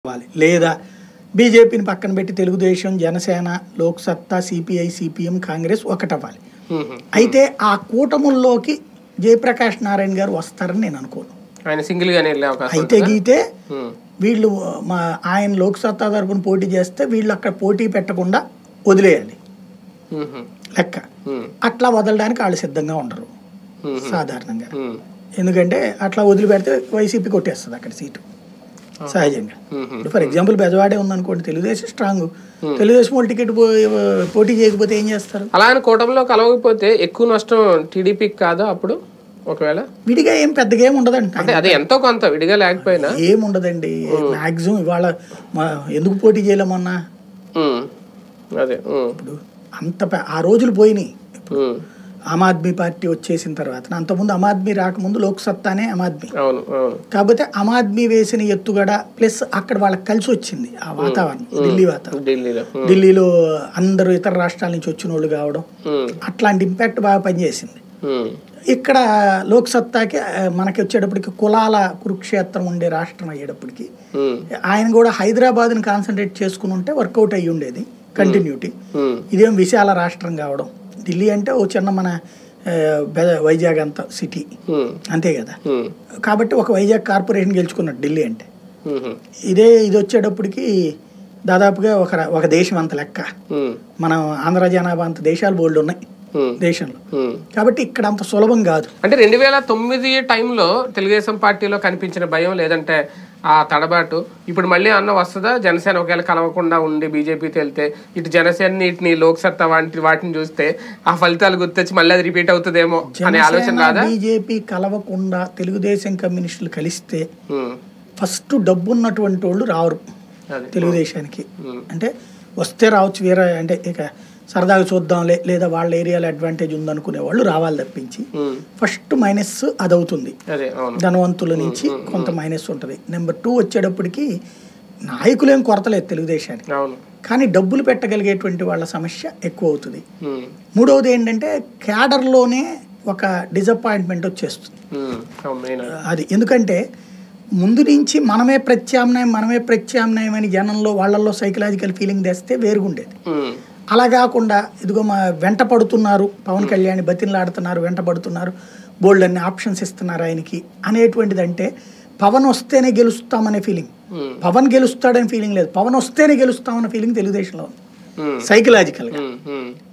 అవ్వాలి లేదా బీజేపీని పక్కన పెట్టి తెలుగుదేశం జనసేన లోక్సత్తా సిపిఐ సిపిఎం కాంగ్రెస్ ఒకటవ్వాలి మ్మ్. అయితే ఆ కూటముల్లోకి జయప్రకాష్ నారాయణ గారు వస్తారని నేను అనుకోను ఆయన సింగిల్ గానే వెళ్ళే అవకాశం అయితే ఉంటుందా? గీతే మ్మ్. వీళ్ళు మా ఆయన లోక్సత్తా తరపున పోటీ చేస్తే వీళ్ళు అక్కడ పోటీ పెట్టకుండా వదిలేయాలి మ్మ్. లెక్క మ్మ్. అట్లా వదలడానికి వాళ్ళు సిద్ధంగా ఉండరు మ్మ్. సాధారణంగా మ్మ్. ఎందుకంటే అట్లా వదిలిపెడితే వైసీపీ కొట్టేస్తుంది అక్కడ సీటు సహజంగా మ్మ్. ఇప్పుడు ఫర్ ఎగ్జాంపుల్ బెజవాడే ఉందనుకోండి తెలుగుదేశం స్ట్రాంగ్ తెలుగుదేశం వాళ్ళు టికెట్ పో- పోటీ చేయకపోతే ఏం చేస్తారు అలా ఆయన కూటమిలో కలవకపోతే ఎక్కువ నష్టం టీడీపీకి కాదా అప్పుడు ఒకవేళ విడిగా ఏం పెద్దగా ఏం ఉండదండి అంటే అది ఎంతో కొంత విడిగా లేకపోయినా ఏం ఉండదండి మాక్సిమం ఇవాళ మా ఎందుకు పోటీ చేయలేమన్నా మ్మ్. అదే మ్మ్. ఇప్పుడు అంత పె- ఆ రోజులు పోయినాయి మ్మ్. ఆమ్ ఆద్మీ పార్టీ వచ్చేసిన తర్వాత అంతకుముందు ఆమ్ ఆద్మీ రాకముందు లోక్సత్తానే ఆమ్ ఆద్మీ అవును అవును కాకపోతే ఆమ్ ఆద్మీ వేసిన ఎత్తుగడ ప్లస్ అక్కడ వాళ్ళకి కలిసి వచ్చింది ఆ వాతావరణం ఢిల్లీ వాతావరణం ఢిల్లీలో మ్మ్. ఢిల్లీలో అందరూ ఇతర రాష్ట్రాల నుంచి వచ్చిన వాళ్ళు కావడం మ్మ్. అట్లాంటి ఇంపాక్ట్ బాగా పనిచేసింది మ్మ్. ఇక్కడ లోక్సత్తాకి ఆ, మనకి వచ్చేటప్పటికి కులాల కురుక్షేత్రం ఉండే రాష్ట్రం అయ్యేటప్పటికి మ్మ్. ఆయన కూడా హైదరాబాద్ని కాన్సన్ట్రేట్ చేసుకుని ఉంటే వర్కౌట్ అయ్యి ఉండేది కంటిన్యూటీ మ్మ్. ఇదేం విశాల రాష్ట్రం కావడం ఢిల్లీ అంటే ఓ చిన్న మన ఆ, బె- వైజాగ్ అంత సిటీ మ్మ్. అంతే కదా మ్మ్. కాబట్టి ఒక వైజాగ్ కార్పొరేషన్ గెలుచుకున్నట్టు ఢిల్లీ అంటే మ్మ్. ఇదే ఇది వచ్చేటప్పటికి దాదాపుగా ఒక ర- ఒక దేశం అంత లెక్క మ్మ్. మనం ఆంధ్ర జనాభా అంత దేశాలు బోల్డ్ ఉన్నాయి మ్మ్. దేశంలో మ్మ్. కాబట్టి ఇక్కడ అంత సులభం కాదు అంటే రెండు వేల తొమ్మిది టైంలో తెలుగుదేశం పార్టీలో కనిపించిన భయం లేదంటే ఆ తడబాటు ఇప్పుడు మళ్ళీ అన్న వస్తుందా జనసేన ఒకవేళ కలవకుండా ఉండి బీజేపీతో వెళ్తే ఇటు జనసేన వీటిని లోక్సత్తా వాటి వాటిని చూస్తే ఆ ఫలితాలు గుర్తొచ్చి మళ్ళీ అది రిపీట్ అవుతుందేమో అనే ఆలోచన రాదా బీజేపీ కలవకుండా తెలుగుదేశం కమ్యూనిస్టులు కలిస్తే ఉమ్, ఫస్ట్ డబ్బున్నటువంటి వాళ్ళు రావరు అది తెలుగుదేశానికి ఉమ్, అంటే వస్తే రావచ్చు వేరే అంటే ఇక సరదాగా చూద్దాంలే లేదా వాళ్ళ ఏరియాలో అడ్వాంటేజ్ ఉందనుకునే వాళ్ళు రావాలి తప్పించి ఉమ్, ఫస్ట్ మైనస్ అదవుతుంది అదే అవును ధనవంతుల నుంచి కొంత మైనస్ ఉంటుంది నెంబర్ టూ వచ్చేటప్పటికి నాయకులేం కొరతలేదు తెలుగుదేశానికి అవును కానీ డబ్బులు పెట్టగలిగేటువంటి వాళ్ళ సమస్య ఎక్కువ అవుతుంది ఉమ్, మూడవది ఏంటంటే క్యాడర్లోనే ఒక డిసప్పాయింట్మెంట్ వచ్చేస్తుంది ఉమ్, అవును మెయిన్ అది. అది ఎందుకంటే ముందు నుంచి మనమే ప్రత్యామ్నాయం మనమే ప్రత్యామ్నాయం అని జనంలో వాళ్ళల్లో సైకలాజికల్ ఫీలింగ్ తెస్తే వేరుగుండేది ఉమ్, అలా కాకుండా ఇదిగో మా వెంట పడుతున్నారు పవన్ కళ్యాణ్ బతిన్లాడుతున్నారు వెంట పడుతున్నారు బోల్డ్ అన్ని ఆప్షన్స్ ఇస్తున్నారు ఆయనకి అనేటువంటిది అంటే పవన్ వస్తేనే గెలుస్తామనే ఫీలింగ్ ఉమ్, పవన్ గెలుస్తాడని ఫీలింగ్ లేదు పవన్ వస్తేనే గెలుస్తామన్న ఫీలింగ్ తెలుగుదేశంలో ఉంది ఉమ్, సైకలాజికల్గా ఉమ్, ఉమ్,